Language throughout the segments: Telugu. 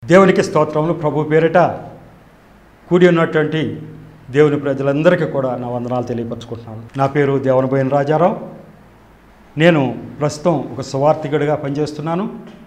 దేవునికి స్తోత్రములు ప్రభు పేరిట కూడి ఉన్నటువంటి దేవుని ప్రజలందరికీ కూడా నా వందనాలు తెలియపరచుకుంటున్నాను నా పేరు దేవనబోయిన రాజారావు నేను ప్రస్తుతం ఒక సువార్థికుడిగా పనిచేస్తున్నాను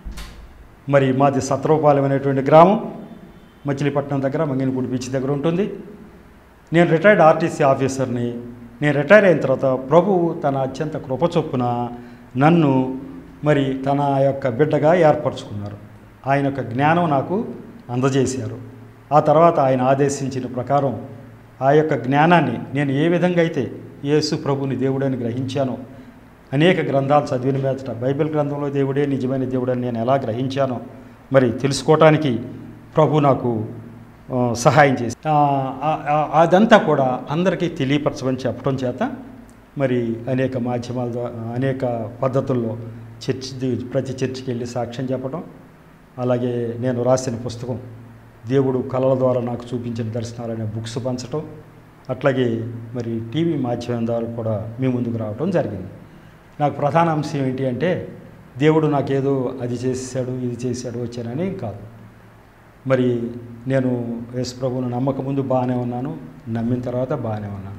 మరి మాది సత్రూపాలెం అనేటువంటి గ్రామం మచిలీపట్నం దగ్గర మంగినపూడి బీచ్ దగ్గర ఉంటుంది నేను రిటైర్డ్ ఆర్టీసీ ఆఫీసర్ని నేను రిటైర్ అయిన తర్వాత ప్రభువు తన అత్యంత కృప చొప్పున నన్ను మరి తన యొక్క బిడ్డగా ఏర్పరచుకున్నారు ఆయన యొక్క జ్ఞానం నాకు అందజేశారు ఆ తర్వాత ఆయన ఆదేశించిన ప్రకారం ఆ యొక్క జ్ఞానాన్ని నేను ఏ విధంగా అయితే యేసు ప్రభుని దేవుడని గ్రహించానో అనేక గ్రంథాలు చదివిన మీదట బైబిల్ గ్రంథంలో దేవుడే నిజమైన దేవుడని నేను ఎలా గ్రహించానో మరి తెలుసుకోవటానికి ప్రభు నాకు ఆ, సహాయం చేసి ఆ, ఆ, ఆ, అదంతా కూడా అందరికీ తెలియపరచమని చెప్పడం చేత మరి అనేక మాధ్యమాల ద్వారా అనేక పద్ధతుల్లో చర్చి ప్రతి చర్చికి వెళ్ళి సాక్ష్యం చెప్పడం అలాగే నేను రాసిన పుస్తకం దేవుడు కళల ద్వారా నాకు చూపించిన దర్శనాలు అనే బుక్స్ పంచడం అట్లాగే మరి టీవీ మాధ్యమం ద్వారా కూడా మీ ముందుకు రావడం జరిగింది నాకు ప్రధాన అంశం ఏంటి అంటే దేవుడు నాకేదో అది చేశాడు ఇది చేశాడు వచ్చానని కాదు మరి నేను యేసు ప్రభువును నమ్మక ముందు బాగానే ఉన్నాను నమ్మిన తర్వాత బాగానే ఉన్నాను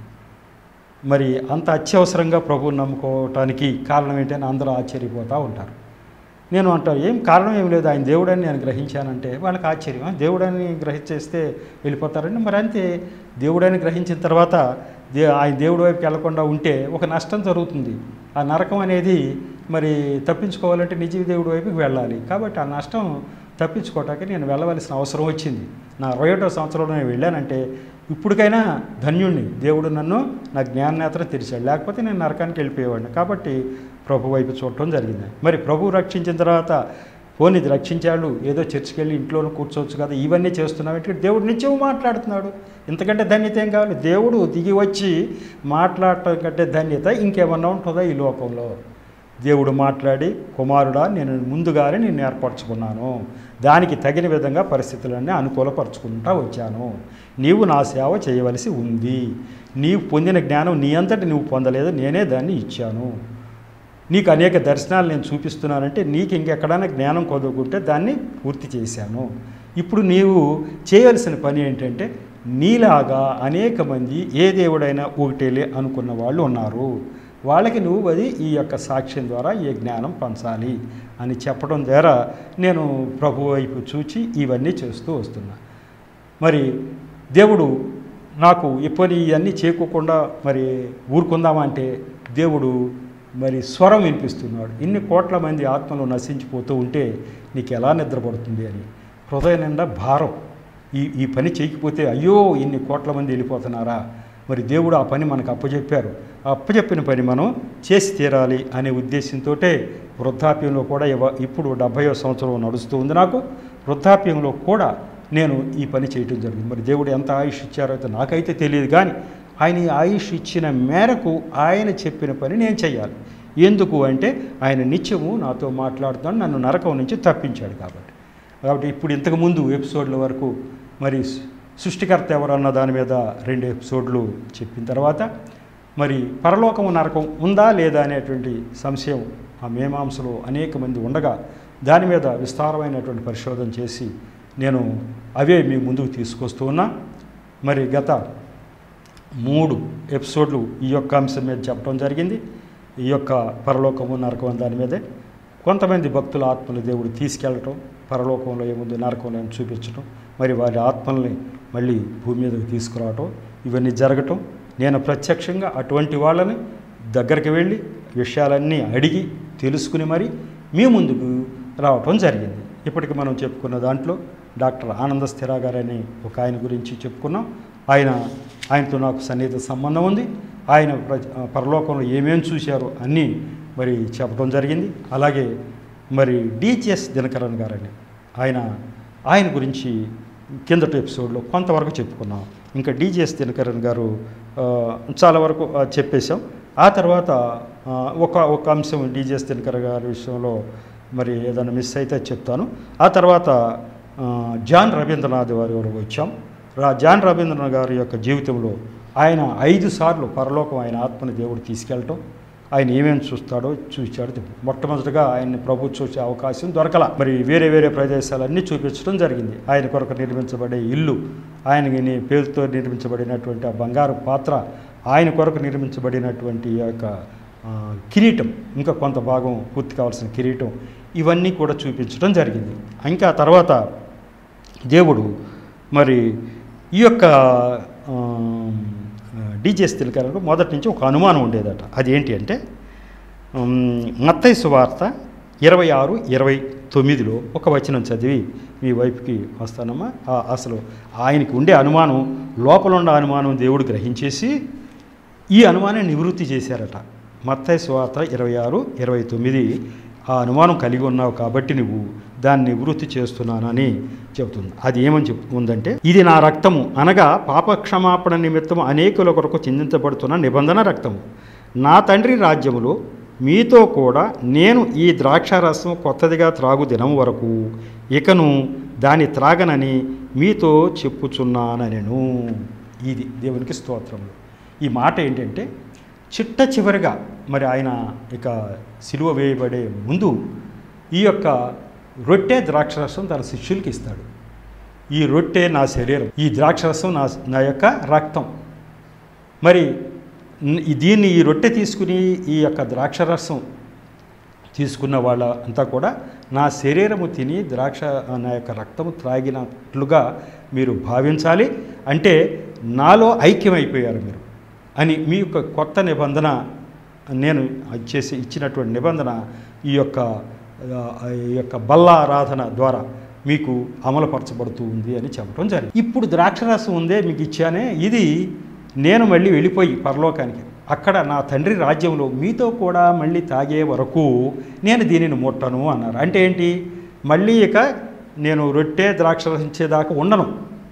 మరి అంత అత్యవసరంగా ప్రభువుని నమ్ముకోవటానికి కారణం ఏంటని అందరూ ఆశ్చర్యపోతూ ఉంటారు నేను అంటాను ఏం కారణం ఏం లేదు ఆయన దేవుడని నేను గ్రహించానంటే వాళ్ళకి ఆశ్చర్యం "ఆ, దేవుడని గ్రహించేస్తే వెళ్ళిపోతారండి మరి అంతే దేవుడని గ్రహించిన తర్వాత దే ఆయన దేవుడి వైపుకి వెళ్లకుండా ఉంటే ఒక నష్టం జరుగుతుంది ఆ నరకం అనేది మరి తప్పించుకోవాలంటే నిజ దేవుడి వైపుకి వెళ్ళాలి కాబట్టి ఆ నష్టం తప్పించుకోవటానికి నేను వెళ్ళవలసిన అవసరం వచ్చింది నా అరవై ఒకటో సంవత్సరంలో నేను వెళ్ళానంటే ఇప్పటికైనా ధన్యుణ్ణి దేవుడు నన్ను నా జ్ఞాననేత్ర తెరిచాడు లేకపోతే నేను నరకానికి వెళ్ళిపోయేవాడిని కాబట్టి ప్రభు వైపు చూడటం జరిగింది మరి ప్రభు రక్షించిన తర్వాత ఫోన్ ఇది రక్షించాడు ఏదో చర్చికి వెళ్ళి ఇంట్లోనూ కూర్చోవచ్చు కదా ఇవన్నీ చేస్తున్నావు దేవుడు నిత్యం మాట్లాడుతున్నాడు ఇంతకంటే ధన్యత ఏం కావాలి దేవుడు దిగి వచ్చి మాట్లాడటం కంటే ధన్యత ఇంకేమన్నా ఉంటుందా ఈ లోకంలో దేవుడు మాట్లాడి కుమారుడా నేను ముందుగానే నిన్ను ఏర్పరచుకున్నాను దానికి తగిన విధంగా పరిస్థితులన్నీ అనుకూలపరుచుకుంటా వచ్చాను నీవు నా సేవ చేయవలసి ఉంది నీవు పొందిన జ్ఞానం నీ అంతటి నువ్వు పొందలేదు నేనే దాన్ని ఇచ్చాను నీకు అనేక దర్శనాలు నేను చూపిస్తున్నానంటే నీకు ఇంకెక్కడైనా జ్ఞానం కొదుకుంటే దాన్ని పూర్తి చేశాను ఇప్పుడు నీవు చేయవలసిన పని ఏంటంటే నీలాగా అనేక మంది ఏ దేవుడైనా ఒకటేలే అనుకున్న వాళ్ళు ఉన్నారు వాళ్ళకి నువ్వు అది ఈ యొక్క సాక్ష్యం ద్వారా ఈ జ్ఞానం పంచాలి అని చెప్పడం ద్వారా నేను ప్రభు వైపు చూచి ఇవన్నీ చేస్తూ వస్తున్నా మరి దేవుడు నాకు ఎప్పటి ఇవన్నీ చేయకోకుండా మరి ఊరుకుందామంటే దేవుడు మరి స్వరం వినిపిస్తున్నాడు ఇన్ని కోట్ల మంది ఆత్మలు నశించిపోతూ ఉంటే నీకు ఎలా నిద్రపడుతుంది అని హృదయం నిండా భారం ఈ ఈ పని చేయకపోతే అయ్యో ఇన్ని కోట్ల మంది వెళ్ళిపోతున్నారా మరి దేవుడు ఆ పని మనకు అప్పచెప్పారు ఆ అప్పచెప్పిన పని మనం చేసి తీరాలి అనే ఉద్దేశంతో వృద్ధాప్యంలో కూడా ఇవ- ఇప్పుడు డెబ్భైవ సంవత్సరం నడుస్తూ ఉంది నాకు వృద్ధాప్యంలో కూడా నేను ఈ పని చేయటం జరిగింది మరి దేవుడు ఎంత ఆయుష్ ఇచ్చారో అయితే నాకైతే తెలియదు కానీ ఆయన ఈ ఆయుష్ ఇచ్చిన మేరకు ఆయన చెప్పిన పని నేను చేయాలి ఎందుకు అంటే ఆయన నిత్యము నాతో మాట్లాడుతాను నన్ను నరకం నుంచి తప్పించాడు కాబట్టి కాబట్టి ఇప్పుడు ఇంతకుముందు ఎపిసోడ్ల వరకు మరి సు- సృష్టికర్త ఎవరన్న దాని మీద రెండు ఎపిసోడ్లు చెప్పిన తర్వాత మరి పరలోకము నరకం ఉందా లేదా అనేటువంటి సంశయం ఆ మీమాంసలో అనేక మంది ఉండగా దాని మీద విస్తారమైనటువంటి పరిశోధన చేసి నేను అవే మీ ముందుకు తీసుకొస్తూ ఉన్నా మరి గత మూడు ఎపిసోడ్లు ఈ యొక్క అంశం మీద చెప్పడం జరిగింది ఈ యొక్క పరలోకము నరకం దాని మీదే కొంతమంది భక్తుల ఆత్మలు దేవుడు తీసుకెళ్ళటం పరలోకంలో ఏముంది నరకంలో ఏముంది చూపించటం మరి వారి ఆత్మల్ని మళ్ళీ భూమి మీదకి తీసుకురావటం ఇవన్నీ జరగటం నేను ప్రత్యక్షంగా అటువంటి వాళ్ళని దగ్గరికి వెళ్ళి విషయాలన్నీ అడిగి తెలుసుకుని మరి మీ ముందుకు రావటం జరిగింది ఇప్పటికి మనం చెప్పుకున్న దాంట్లో డాక్టర్ ఆనంద స్థిరా గారని ఒక ఆయన గురించి చెప్పుకున్నాం ఆయన ఆయనతో నాకు సన్నిహిత సంబంధం ఉంది ఆయన ప్ర- పరలోకంలో ఏమేం చూశారో అన్నీ మరి చెప్పడం జరిగింది అలాగే మరి డిజిఎస్ దినకరన్ గారని ఆయన ఆయన గురించి కిందటి ఎపిసోడ్లో కొంతవరకు చెప్పుకున్నాం ఇంకా డిజిఎస్ దినకరన్ గారు ఆ, చాలా వరకు ఆ, చెప్పేశాం ఆ తర్వాత ఆ, ఒక ఒక అంశం డిజిఎస్ దినకర్ గారి విషయంలో మరి ఏదైనా మిస్ అయితే చెప్తాను ఆ తర్వాత ఆ, జాన్ రవీంద్రనాథ్ వారి వరకు వచ్చాం రా జాన్ రవీంద్రనాథ్ గారి యొక్క జీవితంలో ఆయన ఐదు సార్లు పరలోకం ఆయన ఆత్మని దేవుడు తీసుకెళ్ళటం ఆయన ఏమేమి చూస్తాడో చూశాడు దేవుడు. మొట్టమొదటిగా ఆయన్ని ప్రభు చూసే అవకాశం దొరకల మరి వేరే వేరే ప్రదేశాలన్నీ చూపించడం జరిగింది ఆయన కొరకు నిర్మించబడే ఇల్లు ఆయనకి పేరుతో నిర్మించబడినటువంటి ఆ బంగారు పాత్ర ఆయన కొరకు నిర్మించబడినటువంటి ఈ యొక్క ఆ, కిరీటం ఇంకా కొంత భాగం పూర్తి కావాల్సిన కిరీటం ఇవన్నీ కూడా చూపించడం జరిగింది ఇంకా తర్వాత దేవుడు మరి ఈ యొక్క డీజే తిలకరకు మొదటి నుంచి ఒక అనుమానం ఉండేదట అది ఏంటి అంటే మత్తయి సువార్త ఇరవై ఆరు ఇరవై తొమ్మిదిలో ఒక వచనం చదివి మీ వైపుకి వస్తానమ్మా ఆ, అసలు ఆయనకి ఉండే అనుమానం లోపల ఉన్న అనుమానం దేవుడు గ్రహించేసి ఈ అనుమానాన్ని నివృత్తి చేశారట మత్తయి సువార్త ఇరవై ఆరు ఇరవై తొమ్మిది ఆ అనుమానం కలిగి ఉన్నావు కాబట్టి నువ్వు దాన్ని నివృత్తి చేస్తున్నానని చెబుతుంది అది ఏమని చెప్ ఉందంటే ఇది నా రక్తము అనగా పాపక్షమాపణ నిమిత్తం అనేకుల కొరకు చిందించబడుతున్న నిబంధన రక్తము నా తండ్రి రాజ్యములో మీతో కూడా నేను ఈ ద్రాక్షారసం కొత్తదిగా త్రాగు దినం వరకు ఇకను దాన్ని త్రాగనని మీతో చెప్పుచున్నానెను ఇది దేవునికి స్తోత్రములు ఈ మాట ఏంటంటే చిట్ట చివరిగా మరి ఆయన ఇక సిలువ వేయబడే ముందు ఈ యొక్క రొట్టె ద్రాక్షరసం తన శిష్యులకి ఇస్తాడు ఈ రొట్టె నా శరీరం ఈ ద్రాక్షరసం నా నా యొక్క రక్తం మరి న్- ఈ దీన్ని ఈ రొట్టె తీసుకుని ఈ యొక్క ద్రాక్షరసం తీసుకున్న వాళ్ళ అంతా కూడా నా శరీరము తిని ద్రాక్ష నా యొక్క రక్తము త్రాగినట్లుగా మీరు భావించాలి అంటే నాలో ఐక్యమైపోయారు మీరు అని మీ యొక్క కొత్త నిబంధన నేను చేసి ఇచ్చినటువంటి నిబంధన ఈ యొక్క ఆ, ఈ యొక్క బల్ల ఆరాధన ద్వారా మీకు అమలుపరచబడుతూ ఉంది అని చెప్పడం జరిగింది ఇప్పుడు ద్రాక్షరసం ఉందే మీకు ఇచ్చానే ఇది నేను మళ్ళీ వెళ్ళిపోయి పరలోకానికి అక్కడ నా తండ్రి రాజ్యంలో మీతో కూడా మళ్ళీ తాగే వరకు నేను దీనిని ముట్టను అన్నారు అంటే ఏంటి మళ్ళీ ఇక నేను రొట్టె ద్రాక్షరసం ఇచ్చేదాకా ఉండను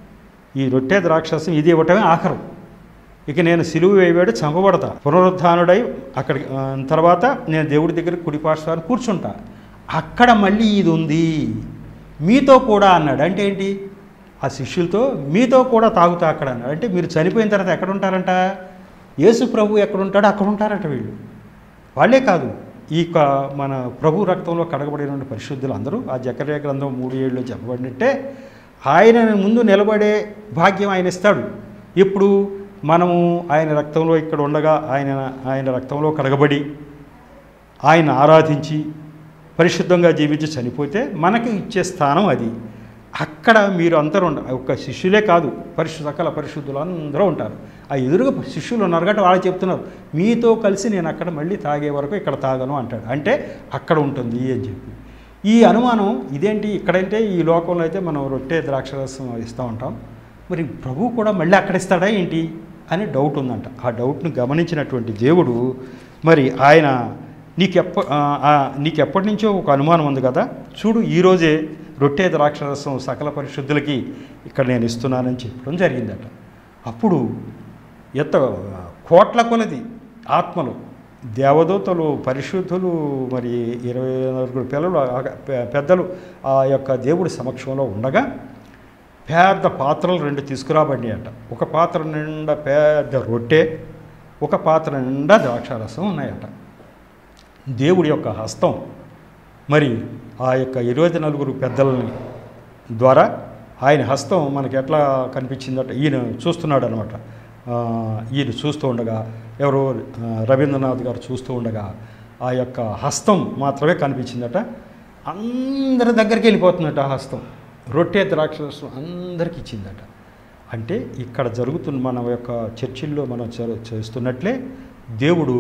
ఈ రొట్టె ద్రాక్షరసం ఇది ఇవ్వటమే ఆఖరు ఇక నేను సిలువ వేయబడి చంపబడతా పునరుద్ధానుడై అక్కడికి ఆ, తర్వాత నేను దేవుడి దగ్గర కుడిపార్శ్వాన్ని కూర్చుంటా అక్కడ మళ్ళీ ఇది ఉంది మీతో కూడా అన్నాడు అంటే ఏంటి ఆ శిష్యులతో మీతో కూడా తాగుతా అక్కడ అన్నాడు అంటే మీరు చనిపోయిన తర్వాత ఎక్కడ ఉంటారంట యేసు ప్రభు ఎక్కడ ఉంటాడో అక్కడ ఉంటారట వీళ్ళు వాళ్ళే కాదు ఈ యొక్క మన ప్రభు రక్తంలో కడగబడిన పరిశుద్ధులు అందరూ ఆ జకర్య గ్రంథం మూడు ఏళ్ళలో చెప్పబడినట్టే ఆయన ముందు నిలబడే భాగ్యం ఆయన ఇస్తాడు ఇప్పుడు మనము ఆయన రక్తంలో ఇక్కడ ఉండగా ఆయన ఆయన రక్తంలో కడగబడి ఆయన ఆరాధించి పరిశుద్ధంగా జీవించి చనిపోతే మనకి ఇచ్చే స్థానం అది అక్కడ మీరు అందరూ ఉండ ఒక శిష్యులే కాదు పరిశు సకల పరిశుద్ధులు అందరూ ఉంటారు ఆ ఎదురుగా శిష్యులు ఉన్నారు కాబట్టి వాళ్ళు చెప్తున్నారు మీతో కలిసి నేను అక్కడ మళ్ళీ తాగే వరకు ఇక్కడ తాగను అంటాడు అంటే అక్కడ ఉంటుంది అని చెప్పి ఈ అనుమానం ఇదేంటి ఇక్కడంటే ఈ లోకంలో అయితే మనం రొట్టె ద్రాక్షరసం ఇస్తూ ఉంటాం మరి ప్రభు కూడా మళ్ళీ అక్కడ ఇస్తాడా ఏంటి అని డౌట్ ఉందంట ఆ డౌట్ను గమనించినటువంటి దేవుడు మరి ఆయన నీకెప్ప ఆ, ఆ, నీకెప్పటి నుంచో ఒక అనుమానం ఉంది కదా చూడు ఈరోజే రొట్టె ద్రాక్షరసం సకల పరిశుద్ధులకి ఇక్కడ నేను ఇస్తున్నానని చెప్పడం జరిగిందట అప్పుడు ఎంత కోట్ల కొలది ఆత్మలు దేవదూతలు పరిశుద్ధులు మరి ఇరవై నలుగురు పిల్లలు ఆ పె- పెద్దలు ఆ యొక్క దేవుడి సమక్షంలో ఉండగా పెద్ద పాత్రలు రెండు తీసుకురాబడినాయట ఒక పాత్ర నిండా పెద్ద రొట్టె ఒక పాత్ర నిండా ద్రాక్షారసం ఉన్నాయట దేవుడి యొక్క హస్తం మరి ఆ యొక్క ఇరవై నలుగురు పెద్దలని ద్వారా ఆయన హస్తం మనకి ఎట్లా కనిపించిందట ఈయన చూస్తున్నాడు అనమాట ఈయన చూస్తూ ఉండగా ఎవరో ఆ, రవీంద్రనాథ్ గారు చూస్తూ ఉండగా ఆ యొక్క హస్తం మాత్రమే కనిపించిందట అందరి దగ్గరికి వెళ్ళిపోతుందట ఆ హస్తం రొట్టె ద్రాక్షరసం అందరికి ఇచ్చిందట అంటే ఇక్కడ జరుగుతున్న మన యొక్క చర్చిల్లో మనం చే- చేస్తున్నట్లే దేవుడు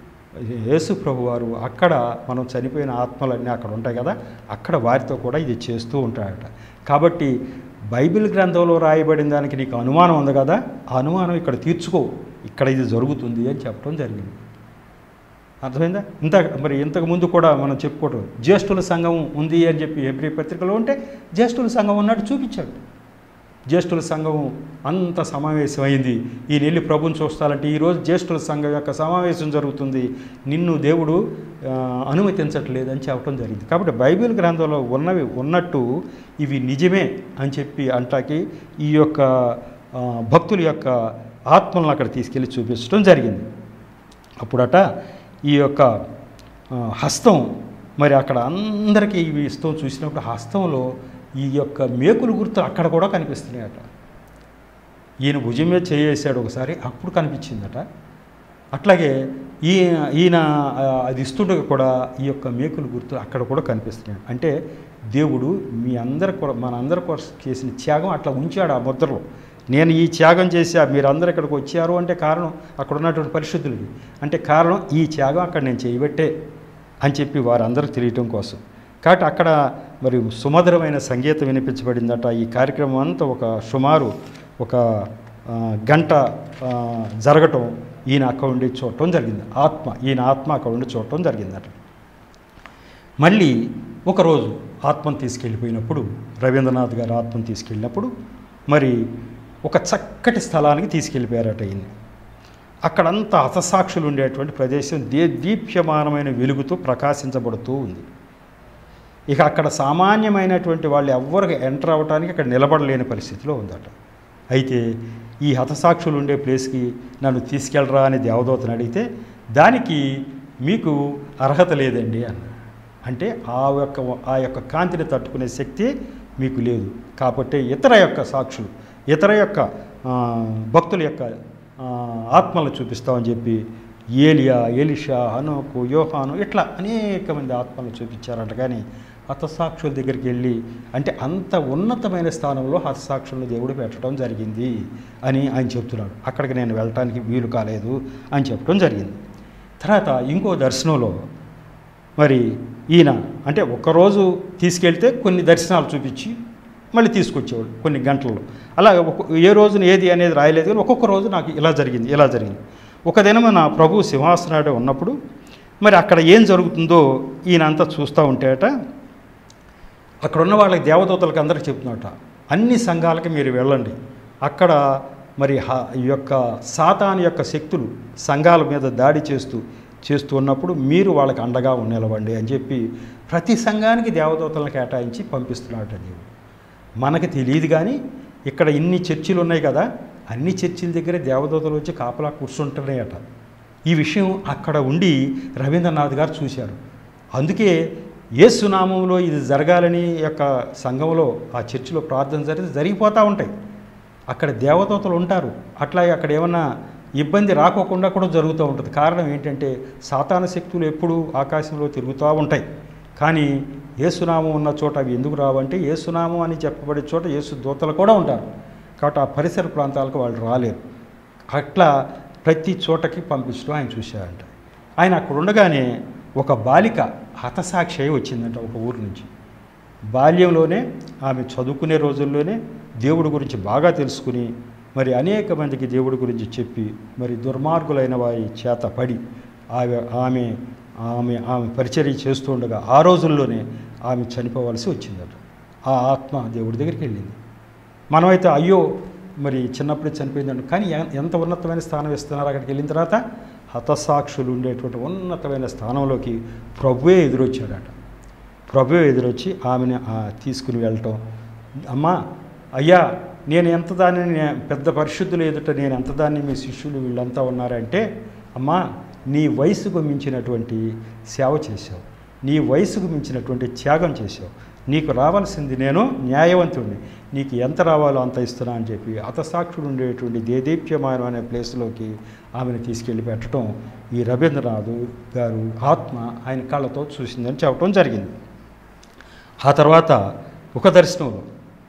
యేసు ప్రభు వారు అక్కడ మనం చనిపోయిన ఆత్మలన్నీ అక్కడ ఉంటాయి కదా అక్కడ వారితో కూడా ఇది చేస్తూ ఉంటాడట కాబట్టి బైబిల్ గ్రంథంలో రాయబడిన దానికి నీకు అనుమానం ఉంది కదా ఆ అనుమానం ఇక్కడ తీర్చుకో ఇక్కడ ఇది జరుగుతుంది అని చెప్పడం జరిగింది అర్థమైందా ఇంత మరి ఇంతకు ముందు కూడా మనం చెప్పుకోవటం జ్యేష్ఠుల సంఘం ఉంది అని చెప్పి ఎబ్రి పత్రికలో ఉంటే జ్యేష్ఠుల సంఘం ఉన్నట్టు చూపించాడు జ్యేష్ఠుల సంఘం అంత సమావేశమైంది ఈ నెల్లి ప్రభుని చూస్తానంటే ఈరోజు జ్యేష్ఠుల సంఘం యొక్క సమావేశం జరుగుతుంది నిన్ను దేవుడు ఆ, అనుమతించట్లేదని చెప్పడం జరిగింది కాబట్టి బైబిల్ గ్రంథంలో ఉన్నవి ఉన్నట్టు ఇవి నిజమే అని చెప్పి అంటాకి ఈ యొక్క ఆ, భక్తుల యొక్క ఆత్మలను అక్కడ తీసుకెళ్ళి చూపించడం జరిగింది అప్పుడట ఈ యొక్క ఆ, హస్తం మరి అక్కడ అందరికీ ఇవి ఇష్టం చూసినప్పుడు హస్తంలో ఈ యొక్క మేకులు గుర్తు అక్కడ కూడా కనిపిస్తున్నాయట ఈయన భుజం మీద చేయేసాడు ఒకసారి అప్పుడు కనిపించిందట అట్లాగే ఈయన ఈయన ఆ, అది ఇస్తుండగా కూడా ఈ యొక్క మేకులు గుర్తు అక్కడ కూడా కనిపిస్తున్నాయి అంటే దేవుడు మీ అందరి కొర మన అందరి కోసం చేసిన త్యాగం అట్లా ఉంచాడు ఆ ముద్రలో నేను ఈ త్యాగం చేసి మీరందరూ ఇక్కడికి వచ్చారు అంటే కారణం అక్కడ ఉన్నటువంటి పరిశుద్ధులకి అంటే కారణం ఈ త్యాగం అక్కడ నేను చేయబట్టే అని చెప్పి వారందరూ తెలియటం కోసం కాబట్టి అక్కడ మరి సుమధురమైన సంగీతం వినిపించబడిందట ఈ కార్యక్రమం అంతా ఒక సుమారు ఒక ఆ, గంట ఆ, జరగటం ఈయన అక్కడ ఉండి చూడటం జరిగింది ఆత్మ ఈయన ఆత్మ అక్కడ ఉండి చూడటం జరిగిందట మళ్ళీ ఒకరోజు ఆత్మను తీసుకెళ్ళిపోయినప్పుడు రవీంద్రనాథ్ గారు ఆత్మను తీసుకెళ్ళినప్పుడు మరి ఒక చక్కటి స్థలానికి తీసుకెళ్ళిపోయారట ఈయన్ని అక్కడంతా హతసాక్షులు ఉండేటువంటి ప్రదేశం దే దీప్యమానమైన వెలుగుతో ప్రకాశించబడుతూ ఉంది ఇక అక్కడ సామాన్యమైనటువంటి వాళ్ళు ఎవ్వరికి ఎంటర్ అవ్వడానికి అక్కడ నిలబడలేని పరిస్థితిలో ఉందట అయితే ఈ హతసాక్షులు ఉండే ప్లేస్కి నన్ను తీసుకెళ్ళరా అని దేవదూతను అడిగితే దానికి మీకు అర్హత లేదండి అన్న అంటే ఆ యొక్క ఆ యొక్క కాంతిని తట్టుకునే శక్తి మీకు లేదు కాబట్టి ఇతర యొక్క సాక్షులు ఇతర యొక్క ఆ, భక్తుల యొక్క ఆ, ఆత్మలను చూపిస్తామని చెప్పి ఏలియా ఎలిషా హనోకు యోహాను ఇట్లా అనేక మంది ఆత్మలను చూపించారంట కానీ హతసాక్షుల దగ్గరికి వెళ్ళి అంటే అంత ఉన్నతమైన స్థానంలో హతసాక్షులను దేవుడు పెట్టడం జరిగింది అని ఆయన చెప్తున్నాడు అక్కడికి నేను వెళ్ళటానికి వీలు కాలేదు అని చెప్పడం జరిగింది తర్వాత ఇంకో దర్శనంలో మరి ఈయన అంటే ఒక్కరోజు తీసుకెళ్తే కొన్ని దర్శనాలు చూపించి మళ్ళీ తీసుకొచ్చేవాడు కొన్ని గంటల్లో అలా ఒక్కొ- ఏ రోజున ఏది అనేది రాయలేదు కానీ ఒక్కొక్క రోజు నాకు ఇలా జరిగింది ఇలా జరిగింది ఒక దినం నా ప్రభు సింహాసనాడే ఉన్నప్పుడు మరి అక్కడ ఏం జరుగుతుందో ఈయన అంతా చూస్తూ ఉంటేట అక్కడ ఉన్న వాళ్ళకి దేవదూతలకు అందరికి చెప్తున్నట అన్ని సంఘాలకి మీరు వెళ్ళండి అక్కడ మరి హ- ఈ యొక్క సాతాను యొక్క శక్తులు సంఘాల మీద దాడి చేస్తూ చేస్తూ ఉన్నప్పుడు మీరు వాళ్ళకి అండగా నిలవండి అని చెప్పి ప్రతి సంఘానికి దేవదూతలను కేటాయించి పంపిస్తున్నాడు దేవుడు మనకి తెలియదు కానీ ఇక్కడ ఇన్ని చర్చిలు ఉన్నాయి కదా అన్ని చర్చిల దగ్గర దేవదూతలు వచ్చి కాపలా కూర్చుంటున్నాయట ఈ విషయం అక్కడ ఉండి రవీంద్రనాథ్ గారు చూశారు అందుకే ఏసునామంలో ఇది జరగాలని ఈ యొక్క సంఘంలో ఆ చర్చిలో ప్రార్థన జరిగితే జరిగిపోతూ ఉంటాయి అక్కడ దేవదూతలు ఉంటారు అట్లాగే అక్కడ ఏమన్నా ఇబ్బంది రాకోకుండా కూడా జరుగుతూ ఉంటుంది కారణం ఏంటంటే సాతాన శక్తులు ఎప్పుడూ ఆకాశంలో తిరుగుతూ ఉంటాయి కానీ ఏసునామం ఉన్న చోట అవి ఎందుకు రావంటే ఏసునామం అని చెప్పబడే చోట ఏసు దూతలు కూడా ఉంటారు కాబట్టి ఆ పరిసర ప్రాంతాలకు వాళ్ళు రాలేరు అట్లా ప్రతి చోటకి పంపించడం ఆయన చూశారంట ఆయన అక్కడ ఉండగానే ఒక బాలిక హతసాక్షి అయి వచ్చిందంట ఒక ఊరు నుంచి బాల్యంలోనే ఆమె చదువుకునే రోజుల్లోనే దేవుడి గురించి బాగా తెలుసుకుని మరి అనేక మందికి దేవుడి గురించి చెప్పి మరి దుర్మార్గులైన వారి చేత పడి ఆమె ఆమె ఆమె ఆమె పరిచర్య చేస్తూ ఉండగా ఆ రోజుల్లోనే ఆమె చనిపోవలసి వచ్చిందట ఆ ఆత్మ దేవుడి దగ్గరికి వెళ్ళింది మనమైతే అయ్యో మరి చిన్నప్పుడే చనిపోయిందండి కానీ ఎ- ఎంత ఉన్నతమైన స్థానం ఇస్తున్నారు అక్కడికి వెళ్ళిన తర్వాత హతసాక్షులు ఉండేటువంటి ఉన్నతమైన స్థానంలోకి ప్రభువే ఎదురొచ్చాడట ప్రభువే ఎదురొచ్చి ఆమెను ఆ, తీసుకుని వెళ్ళటం అమ్మా అయ్యా నేను ఎంత దానిని నే- పెద్ద పరిశుద్ధులు ఎదుట నేను ఎంత దాన్ని మీ శిష్యులు వీళ్ళంతా ఉన్నారంటే అమ్మా నీ వయసుకు మించినటువంటి సేవ చేశావు నీ వయసుకు మించినటువంటి త్యాగం చేశావు నీకు రావాల్సింది నేను న్యాయవంతుడిని నీకు ఎంత రావాలో అంత ఇస్తున్నా అని చెప్పి హతసాక్షుడు ఉండేటువంటి దేదీప్యమానం అనే ప్లేస్లోకి ఆమెను తీసుకెళ్ళి పెట్టడం ఈ రవీంద్రనాథ్ గారు ఆత్మ ఆయన కళ్ళతో చూసిందని చెప్పడం జరిగింది ఆ తర్వాత ఒక దర్శనంలో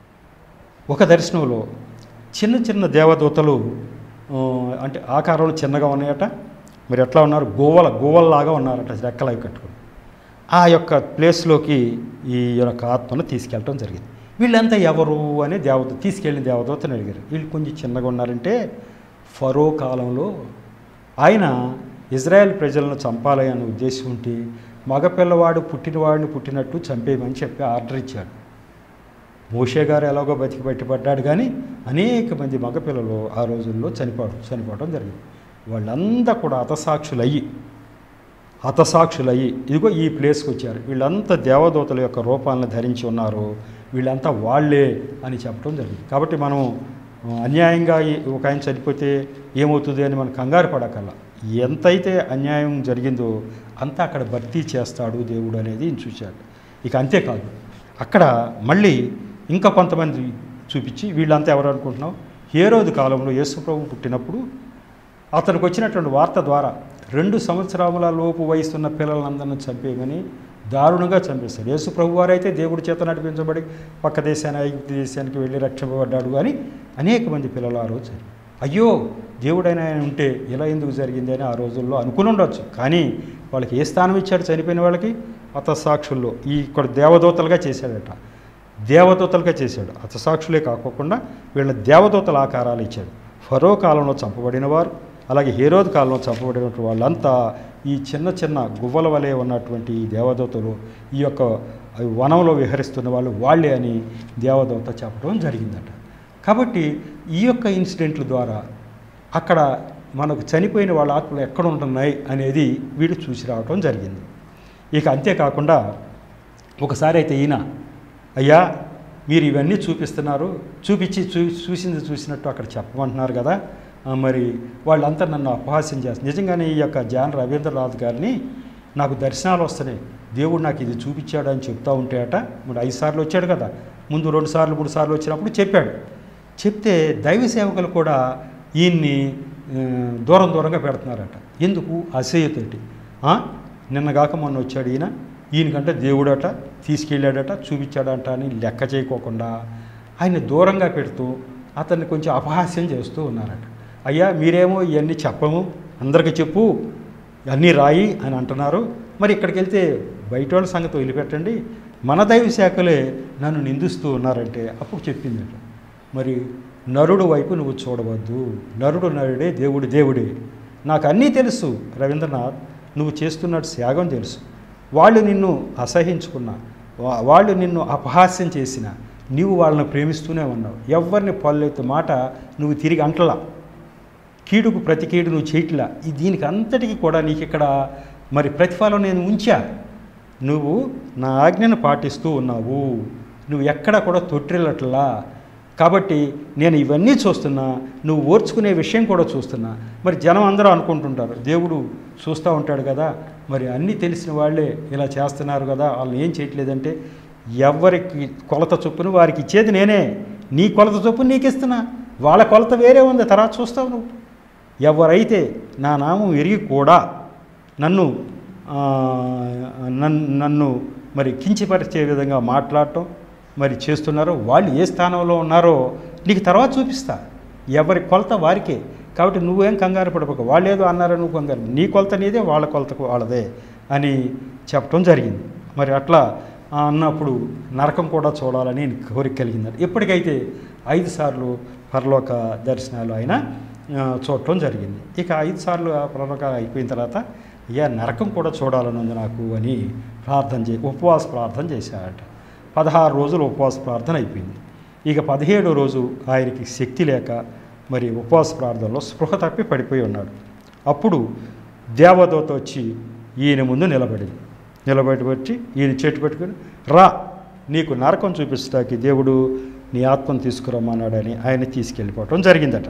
ఒక దర్శనంలో చిన్న చిన్న దేవదూతలు ఆ, అంటే ఆకారంలో చిన్నగా ఉన్నాయట మరి ఎట్లా ఉన్నారు గోవల గోవల్లాగా ఉన్నారట రెక్కలు అవి కట్టుకుని ఆ యొక్క ప్లేస్లోకి ఈ యొక్క ఆత్మను తీసుకెళ్ళటం జరిగింది వీళ్ళంతా ఎవరు అని దేవత తీసుకెళ్ళిన దేవదూతని అడిగారు వీళ్ళు కొంచెం చిన్నగా ఉన్నారంటే ఫరో కాలంలో ఆయన ఇజ్రాయెల్ ప్రజలను చంపాలి అనే ఉద్దేశం ఉంటే మగపిల్లవాడు పుట్టినవాడిని పుట్టినట్టు చంపేయమని చెప్పి ఆర్డర్ ఇచ్చాడు మోషే గారు ఎలాగో బతికి బయటపడ్డాడు కానీ అనేక మంది మగపిల్లలు ఆ రోజుల్లో చనిపోవడం చనిపోవడం జరిగింది వాళ్ళంతా కూడా హతసాక్షులయ్యి హతసాక్షులయ్యి ఇదిగో ఈ ప్లేస్కి వచ్చారు వీళ్ళంతా దేవదూతల యొక్క రూపాలను ధరించి ఉన్నారు వీళ్ళంతా వాళ్ళే అని చెప్పడం జరిగింది కాబట్టి మనం ఆ, అన్యాయంగా ఈ- ఒక ఆయన చనిపోతే ఏమవుతుంది అని మనం కంగారు పడకల్లా ఎంతైతే అన్యాయం జరిగిందో అంతా అక్కడ భర్తీ చేస్తాడు దేవుడు అనేది ఈయన చూశాడు ఇక అంతేకాదు అక్కడ మళ్ళీ ఇంకా కొంతమంది చూపించి వీళ్ళంతా ఎవరు అనుకుంటున్నాం ఏ రోజు కాలంలో యేసుప్రభు పుట్టినప్పుడు అతనికి వచ్చినటువంటి వార్త ద్వారా రెండు సంవత్సరాల లోపు వయసున్న పిల్లలందరిని చంపేయమని దారుణంగా చంపేస్తాడు యేసు ప్రభు వారైతే దేవుడి చేత నడిపించబడి పక్క దేశాన్ని ఐగుప్తు దేశానికి వెళ్ళి రక్షింపబడ్డాడు కానీ అనేక మంది పిల్లలు ఆ రోజు అయ్యో దేవుడైన ఆయన ఉంటే ఇలా ఎందుకు జరిగింది అని ఆ రోజుల్లో అనుకుని ఉండొచ్చు కానీ వాళ్ళకి ఏ స్థానం ఇచ్చాడు చనిపోయిన వాళ్ళకి హతసాక్షుల్లో ఈ ఇక్కడ దేవదూతలుగా చేశాడట దేవదూతలుగా చేశాడు హతసాక్షులే కాకోకుండా వీళ్ళ దేవదూతల ఆకారాలు ఇచ్చాడు ఫరో కాలంలో చంపబడిన వారు అలాగే హేరోద్ కాలంలో చంపబడినటువంటి వాళ్ళంతా ఈ చిన్న చిన్న గువ్వల వలె ఉన్నటువంటి ఈ దేవదూతలు ఈ యొక్క వనంలో విహరిస్తున్న వాళ్ళు వాళ్ళే అని దేవదూత చెప్పడం జరిగిందట కాబట్టి ఈ యొక్క ఇన్సిడెంట్ల ద్వారా అక్కడ మనకు చనిపోయిన వాళ్ళ ఆత్మలు ఎక్కడ ఉంటున్నాయి అనేది వీడు చూసి రావడం జరిగింది ఇక అంతేకాకుండా ఒకసారి అయితే ఈయన అయ్యా మీరు ఇవన్నీ చూపిస్తున్నారు చూపించి చూ చూసింది చూసినట్టు అక్కడ చెప్పమంటున్నారు కదా ఆ, మరి వాళ్ళంతా నన్ను అపహాస్యం చేస్తారు నిజంగానే ఈ యొక్క జాన్ రవీంద్రనాథ్ గారిని నాకు దర్శనాలు వస్తున్నాయి దేవుడు నాకు ఇది చూపించాడు అని చెప్తా ఉంటేట మరి ఐదు సార్లు వచ్చాడు కదా ముందు రెండు సార్లు మూడు సార్లు వచ్చినప్పుడు చెప్పాడు చెప్తే దైవ సేవకులు కూడా ఈయన్ని ఆ, దూరం దూరంగా పెడుతున్నారట ఎందుకు అసూయతోటి ఆ? నిన్నగాక మొన్న వచ్చాడు ఈయన ఈయనకంటే దేవుడట తీసుకెళ్ళాడట చూపించాడట అని లెక్క చేయకోకుండా ఆయన దూరంగా పెడుతూ అతన్ని కొంచెం అపహాస్యం చేస్తూ ఉన్నారట అయ్యా మీరేమో ఇవన్నీ చెప్పము అందరికీ చెప్పు అన్నీ రాయి అని అంటున్నారు మరి ఇక్కడికి వెళ్తే బయట వాళ్ళ సంగతి వదిలిపెట్టండి మన దైవ శాఖలే నన్ను నిందిస్తూ ఉన్నారంటే అప్పుడు చెప్పిందట మరి నరుడు వైపు నువ్వు చూడవద్దు నరుడు నరుడే దేవుడు దేవుడే నాకు అన్నీ తెలుసు రవీంద్రనాథ్ నువ్వు చేస్తున్నట్టు త్యాగం తెలుసు వాళ్ళు నిన్ను అసహించుకున్నా వా- వాళ్ళు నిన్ను అపహాస్యం చేసిన నీవు వాళ్ళని ప్రేమిస్తూనే ఉన్నావు ఎవరిని పల్లెత్తు మాట నువ్వు తిరిగి అంటలా కీడుకు ప్రతి కీడు నువ్వు చేయట్లా ఈ దీనికి అంతటికి కూడా నీకు ఇక్కడ మరి ప్రతిఫలం నేను ఉంచా నువ్వు నా ఆజ్ఞను పాటిస్తూ ఉన్నావు నువ్వు ఎక్కడ కూడా తొట్టిల్లట్లా కాబట్టి నేను ఇవన్నీ చూస్తున్నా నువ్వు ఓర్చుకునే విషయం కూడా చూస్తున్నా మరి జనం అందరూ అనుకుంటుంటారు దేవుడు చూస్తూ ఉంటాడు కదా మరి అన్నీ తెలిసిన వాళ్ళే ఇలా చేస్తున్నారు కదా వాళ్ళు ఏం చేయట్లేదంటే ఎవరికి కొలత చొప్పున వారికి ఇచ్చేది నేనే నీ కొలత చొప్పున నీకు ఇస్తున్నా వాళ్ళ కొలత వేరే ఉంది తర్వాత చూస్తావు నువ్వు ఎవరైతే నా నామం ఎరిగి కూడా నన్ను ఆ, నన్ను నన్ను మరి కించిపరిచే విధంగా మాట్లాడటం మరి చేస్తున్నారో వాళ్ళు ఏ స్థానంలో ఉన్నారో నీకు తర్వాత చూపిస్తా ఎవరి కొలత వారికే కాబట్టి నువ్వేం కంగారు పడపక వాళ్ళు ఏదో అన్నారో నువ్వు కంగారు నీ కొలత నీదే వాళ్ళ కొలతకు వాళ్ళదే అని చెప్పడం జరిగింది మరి అట్లా ఆ, అన్నప్పుడు నరకం కూడా చూడాలని కోరిక కలిగింది ఎప్పటికైతే ఐదు సార్లు పరలోక దర్శనాలు ఆయన ఆ, చూడటం జరిగింది ఇక ఐదు సార్లు ఆ పరలోక అయిపోయిన తర్వాత అయ్యా నరకం కూడా చూడాలని ఉంది నాకు అని ప్రార్థన చే ఉపవాస ప్రార్థన చేశాడట పదహారు రోజులు ఉపవాస ప్రార్థన అయిపోయింది ఇక పదిహేడో రోజు ఆయనకి శక్తి లేక మరి ఉపవాస ప్రార్థనలో స్పృహ తప్పి పడిపోయి ఉన్నాడు అప్పుడు దేవదూత వచ్చి ఈయన ముందు నిలబడింది నిలబడి వచ్చి ఈయన చేటు పెట్టుకుని రా నీకు నరకం చూపించడానికి దేవుడు నీ ఆత్మను తీసుకురమ్మన్నాడని ఆయన తీసుకెళ్ళిపోవటం జరిగిందట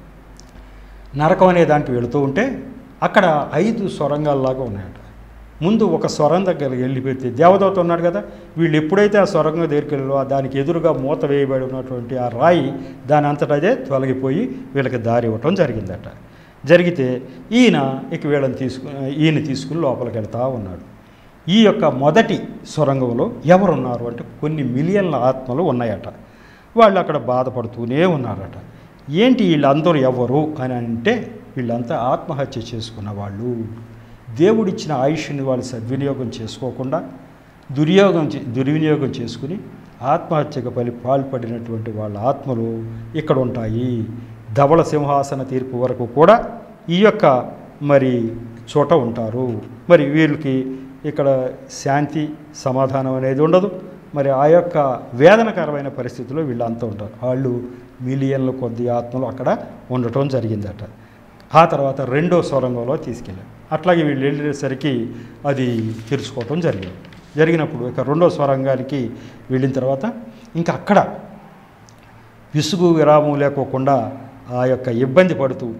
నరకం అనే దానికి వెళుతూ ఉంటే అక్కడ ఐదు సొరంగాల్లాగా ఉన్నాయట ముందు ఒక స్వరం దగ్గరికి వెళ్ళిపోతే దేవదూత ఉన్నాడు కదా వీళ్ళు ఎప్పుడైతే ఆ సొరంగం దగ్గరికి వెళ్ళో దానికి ఎదురుగా మూత వేయబడి ఉన్నటువంటి ఆ రాయి దాని అంతటా అదే తొలగిపోయి వీళ్ళకి దారి ఇవ్వటం జరిగిందట జరిగితే ఈయన ఇక వీళ్ళని తీసుకు ఈయన తీసుకుని లోపలికి వెళ్తా ఉన్నాడు ఈ యొక్క మొదటి సొరంగంలో ఎవరున్నారు అంటే కొన్ని మిలియన్ల ఆత్మలు ఉన్నాయట వాళ్ళు అక్కడ బాధపడుతూనే ఉన్నారట ఏంటి వీళ్ళందరూ ఎవరు అని అంటే వీళ్ళంతా ఆత్మహత్య చేసుకున్న వాళ్ళు దేవుడిచ్చిన ఆయుష్ని వాళ్ళు సద్వినియోగం చేసుకోకుండా దుర్యోగం చే- దుర్వినియోగం చేసుకుని ఆత్మహత్యకు పలి పాల్పడినటువంటి వాళ్ళ ఆత్మలు ఇక్కడ ఉంటాయి ధవళ సింహాసన తీర్పు వరకు కూడా ఈ యొక్క మరి చోట ఉంటారు మరి వీళ్ళకి ఇక్కడ శాంతి సమాధానం అనేది ఉండదు మరి ఆ యొక్క వేదనకరమైన పరిస్థితిలో వీళ్ళంతా ఉంటారు వాళ్ళు మిలియన్ల కొద్ది ఆత్మలు అక్కడ ఉండటం జరిగిందట ఆ తర్వాత రెండో సొరంగంలో తీసుకెళ్ళారు అట్లాగే వీళ్ళు వెళ్ళేసరికి అది తెరుచుకోవటం జరిగింది జరిగినప్పుడు ఇక రెండో స్వరంగానికి వెళ్ళిన తర్వాత ఇంకా అక్కడ విసుగు విరామం లేకోకుండా ఆ యొక్క ఇబ్బంది పడుతూ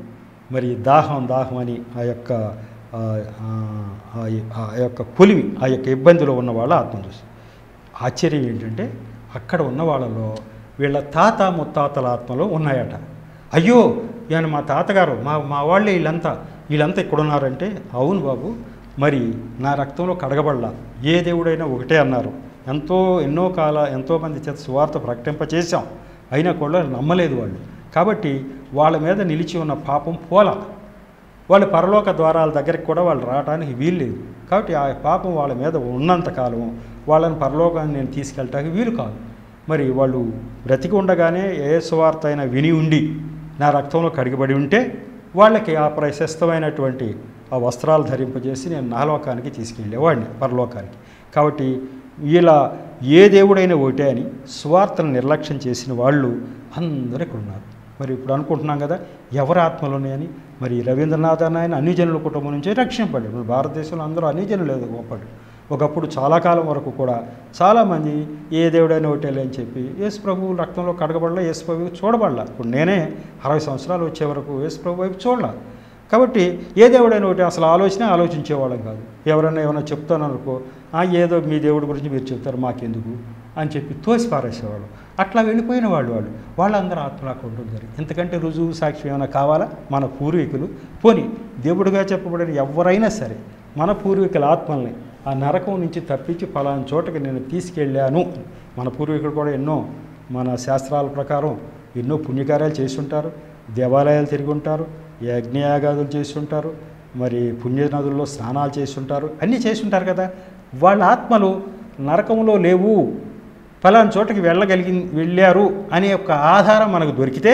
మరి దాహం దాహం అని ఆ యొక్క ఆ, ఆ, ఆ ఆ యొక్క కొలిమి ఆ యొక్క ఇబ్బందిలో ఉన్న వాళ్ళ ఆత్మ చూసి ఆశ్చర్యం ఏంటంటే అక్కడ ఉన్న వాళ్ళలో వీళ్ళ తాత ముత్తాతల ఆత్మలో ఉన్నాయట అయ్యో ఈయన మా తాతగారు మా మా వాళ్ళే వీళ్ళంతా వీళ్ళంతా ఇక్కడ ఉన్నారంటే అవును బాబు మరి నా రక్తంలో కడగబడలా ఏ దేవుడైనా ఒకటే అన్నారు ఎంతో ఎన్నో కాల ఎంతోమంది చేత సువార్త ప్రకటింప చేశాం అయినా కూడా నమ్మలేదు వాళ్ళు కాబట్టి వాళ్ళ మీద నిలిచి ఉన్న పాపం పోలా వాళ్ళు పరలోక ద్వారాల దగ్గరికి కూడా వాళ్ళు రావడానికి వీల్లేదు కాబట్టి ఆ పాపం వాళ్ళ మీద ఉన్నంత కాలం వాళ్ళని పరలోకాన్ని నేను తీసుకెళ్ళటానికి వీలు కాదు మరి వాళ్ళు బ్రతికి ఉండగానే ఏ సువార్త అయినా విని ఉండి నా రక్తంలో కడిగబడి ఉంటే వాళ్ళకి ఆ ప్రశస్తమైనటువంటి ఆ వస్త్రాలు ధరింపజేసి నేను నాలోకానికి తీసుకెళ్ళేవాడిని పరలోకానికి కాబట్టి ఇలా ఏ దేవుడైనా ఒకటే అని స్వార్థను నిర్లక్ష్యం చేసిన వాళ్ళు అందరూ ఇక్కడ ఉన్నారు మరి ఇప్పుడు అనుకుంటున్నాం కదా ఎవరి ఆత్మలు ఉన్నాయని మరి రవీంద్రనాథ్ అన్న ఆయన అన్ని జనుల కుటుంబం నుంచే రక్షింపడ్డాడు ఇప్పుడు భారతదేశంలో అందరూ అన్ని జనులు లేదు గొప్పడు ఒకప్పుడు చాలా కాలం వరకు కూడా చాలామంది ఏ దేవుడైనా ఒకటేలే అని చెప్పి యేసు ప్రభు రక్తంలో కడగబడలా యేసు ప్రభు చూడబడలా ఇప్పుడు నేనే అరవై సంవత్సరాలు వచ్చే వరకు యేసు ప్రభు వైపు చూడలా కాబట్టి ఏ దేవుడైనా ఒకటి అసలు ఆలోచన ఆలోచించేవాళ్ళం కాదు ఎవరైనా ఏమైనా చెప్తాననుకో "ఆ, ఏదో మీ దేవుడి గురించి మీరు చెప్తారు మాకెందుకు అని చెప్పి తోసి పారేసేవాళ్ళు అట్లా వెళ్ళిపోయిన వాళ్ళు వాళ్ళు వాళ్ళందరూ ఆత్మలాగా ఉండడం జరిగింది ఎందుకంటే రుజువు సాక్ష్యం ఏమైనా కావాలా మన పూర్వీకులు పోని దేవుడిగా చెప్పబడిన ఎవరైనా సరే మన పూర్వీకుల ఆత్మల్ని ఆ నరకం నుంచి తప్పించి ఫలానా చోటకి నేను తీసుకెళ్ళాను మన పూర్వీకులు కూడా ఎన్నో మన శాస్త్రాల ప్రకారం ఎన్నో పుణ్యకార్యాలు చేసి ఉంటారు దేవాలయాలు తిరిగి ఉంటారు యజ్ఞయాగాదులు చేసి ఉంటారు మరి పుణ్య నదుల్లో స్నానాలు చేసి ఉంటారు అన్నీ చేసి ఉంటారు కదా వాళ్ళ ఆత్మలు నరకంలో లేవు ఫలానా చోటకి వెళ్ళగలిగి వెళ్ళారు అనే ఒక ఆధారం మనకు దొరికితే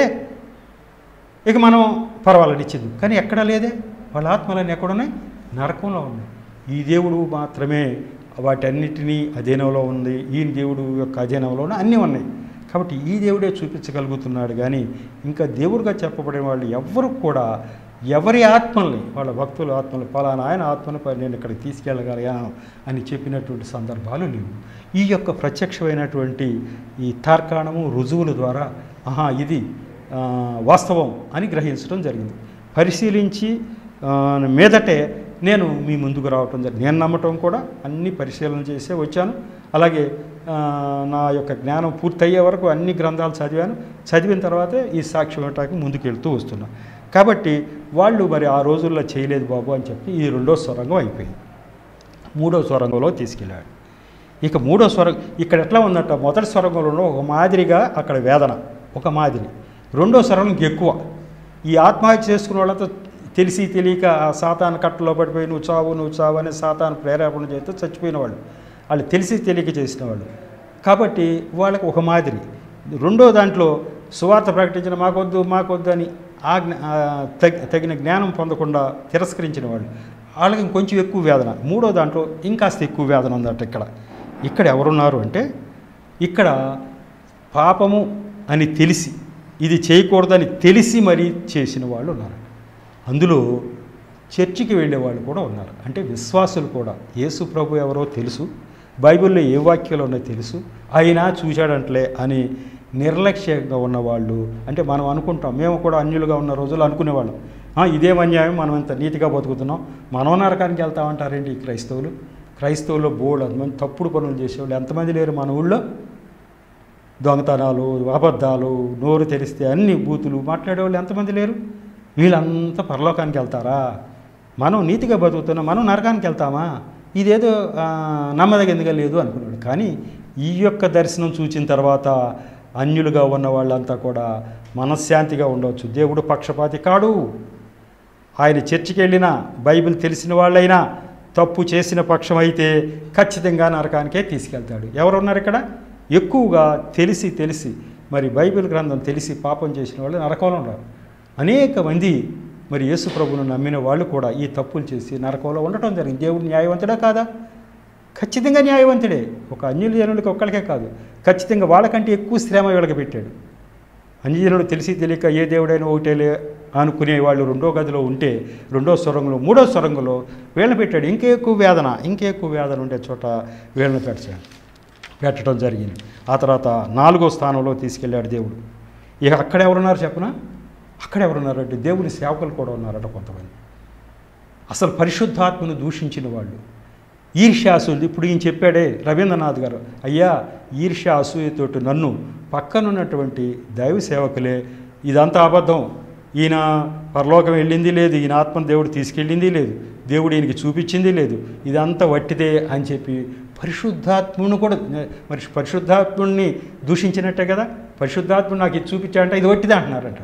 ఇక మనం పర్వాలేదు ఇచ్చింది కానీ ఎక్కడా లేదే వాళ్ళ ఆత్మలన్నీ ఎక్కడున్నాయి నరకంలో ఉన్నాయి ఈ దేవుడు మాత్రమే వాటన్నిటినీ అధీనంలో ఉంది ఈ దేవుడు యొక్క అధీనంలోనే అన్నీ ఉన్నాయి కాబట్టి ఈ దేవుడే చూపించగలుగుతున్నాడు కానీ ఇంకా దేవుడిగా చెప్పబడిన వాళ్ళు ఎవ్వరు కూడా ఎవరి ఆత్మల్ని వాళ్ళ భక్తుల ఆత్మలు పలానా ఆయన ఆత్మను ప- నేను ఇక్కడికి తీసుకెళ్ళగలిగాను అని చెప్పినటువంటి సందర్భాలు లేవు ఈ యొక్క ప్రత్యక్షమైనటువంటి ఈ తార్కాణము రుజువుల ద్వారా ఆహా ఇది ఆ, వాస్తవం అని గ్రహించడం జరిగింది పరిశీలించి ఆ, మీదటే నేను మీ ముందుకు రావటం జరిగింది నేను నమ్మటం కూడా అన్ని పరిశీలన చేసే వచ్చాను అలాగే ఆ, నా యొక్క జ్ఞానం పూర్తయ్యే వరకు అన్ని గ్రంథాలు చదివాను చదివిన తర్వాతే ఈ సాక్ష్యం ఇవ్వటానికి ముందుకు వెళ్తూ వస్తున్నా కాబట్టి వాళ్ళు మరి ఆ రోజుల్లో చేయలేదు బాబు అని చెప్పి ఈ రెండో స్వరంగం అయిపోయింది మూడో స్వరంగంలో తీసుకెళ్ళాడు ఇక మూడో స్వరం ఇక్కడ ఎట్లా ఉందంట మొదటి స్వరంగంలో ఒక మాదిరిగా అక్కడ వేదన ఒక మాదిరి రెండో స్వరం ఎక్కువ ఈ ఆత్మహత్య చేసుకున్న వాళ్ళంతా తెలిసి తెలియక ఆ సాతాను కట్టలో పడిపోయి నువ్వు చావు నువ్వు చావు అనే సాతాను ప్రేరేపణ చేస్తూ చచ్చిపోయిన వాళ్ళు వాళ్ళు తెలిసి తెలియక చేసిన వాళ్ళు కాబట్టి వాళ్ళకి ఒక మాదిరి రెండో దాంట్లో సువార్త ప్రకటించిన మాకొద్దు మాకొద్దు అని ఆజ్ఞ ఆ, తగి- తగిన జ్ఞానం పొందకుండా తిరస్కరించిన వాళ్ళు వాళ్ళకి ఇంకొంచెం ఎక్కువ వేదన మూడో దాంట్లో ఇంకాస్త ఎక్కువ వేదన ఉందట ఇక్కడ ఇక్కడ ఎవరున్నారు అంటే ఇక్కడ పాపము అని తెలిసి ఇది చేయకూడదని తెలిసి మరీ చేసిన వాళ్ళు ఉన్నారు అందులో చర్చికి వెళ్ళే వాళ్ళు కూడా ఉన్నారు అంటే విశ్వాసులు కూడా యేసు ప్రభు ఎవరో తెలుసు బైబిల్లో ఏ వాక్యాలు ఉన్నాయో తెలుసు అయినా చూశాడంటలే అని నిర్లక్ష్యంగా ఉన్నవాళ్ళు అంటే మనం అనుకుంటాం మేము కూడా అన్యులుగా ఉన్న రోజులు అనుకునేవాళ్ళం "ఆ, ఇదేం అన్యాయం మనం ఇంత నీతిగా బతుకుతున్నాం మనం నరకానికి వెళ్తామంటారేంటి ఈ క్రైస్తవులు క్రైస్తవుల్లో బోర్డు అంతమంది తప్పుడు పనులు చేసేవాళ్ళు ఎంతమంది లేరు మన ఊళ్ళో దొంగతనాలు అబద్ధాలు నోరు తెరిస్తే అన్ని బూతులు మాట్లాడేవాళ్ళు ఎంతమంది లేరు వీళ్ళంతా పరలోకానికి వెళ్తారా మనం నీతిగా బతుకుతున్నాం మనం నరకానికి వెళ్తామా ఇదేదో ఆ, నమ్మదగిందిగా లేదు అనుకున్నాడు కానీ ఈ యొక్క దర్శనం చూచిన తర్వాత అన్యులుగా ఉన్న వాళ్ళంతా కూడా మనశ్శాంతిగా ఉండవచ్చు దేవుడు పక్షపాతి కాడు ఆయన చర్చికి వెళ్ళినా బైబిల్ తెలిసిన వాళ్ళైనా తప్పు చేసిన పక్షం అయితే ఖచ్చితంగా నరకానికే తీసుకెళ్తాడు ఎవరున్నారు ఇక్కడ ఎక్కువగా తెలిసి తెలిసి మరి బైబిల్ గ్రంథం తెలిసి పాపం చేసిన వాళ్ళు నరకంలో ఉన్నారు అనేక మంది మరి యేసు ప్రభువును నమ్మిన వాళ్ళు కూడా ఈ తప్పులు చేసి నరకంలో ఉండటం జరిగింది దేవుడు న్యాయవంతుడా కాదా ఖచ్చితంగా న్యాయవంతుడే ఒక అన్యుల జనులకి ఒక్కడికే కాదు ఖచ్చితంగా వాళ్ళకంటే ఎక్కువ శ్రమ వీళ్ళకి పెట్టాడు అంజనుడు తెలిసి తెలియక ఏ దేవుడైనా ఒకటేలే అనుకునే వాళ్ళు రెండో గదిలో ఉంటే రెండో స్వరంగంలో మూడో స్వరంగంలో వీళ్ళని పెట్టాడు ఇంకా ఎక్కువ వేదన ఇంకా ఎక్కువ వేదన ఉండే చోట వీళ్ళని పెట్టాడు పెట్టడం జరిగింది ఆ తర్వాత నాలుగో స్థానంలో తీసుకెళ్ళాడు దేవుడు ఇక అక్కడ ఎవరున్నారు చెప్పనా అక్కడ ఎవరున్నారంటే దేవుని సేవకులు కూడా ఉన్నారట కొంతమంది అసలు పరిశుద్ధాత్మను దూషించిన వాళ్ళు ఈర్ష్యాసులు ఇప్పుడు ఈయన చెప్పాడే రవీంద్రనాథ్ గారు అయ్యా ఈర్ష్య అసూయతోటి నన్ను పక్కనున్నటువంటి దైవ సేవకులే ఇదంతా అబద్ధం ఈయన పరలోకం వెళ్ళింది లేదు ఈయన ఆత్మను దేవుడు తీసుకెళ్ళింది లేదు దేవుడు ఈయనకి చూపించింది లేదు ఇదంతా వట్టిదే అని చెప్పి పరిశుద్ధాత్ముని కూడా మరి పరిశుద్ధాత్ముడిని దూషించినట్టే కదా పరిశుద్ధాత్ముడు నాకు ఇది చూపించాడంటే ఇది వట్టిదే అంటున్నారంట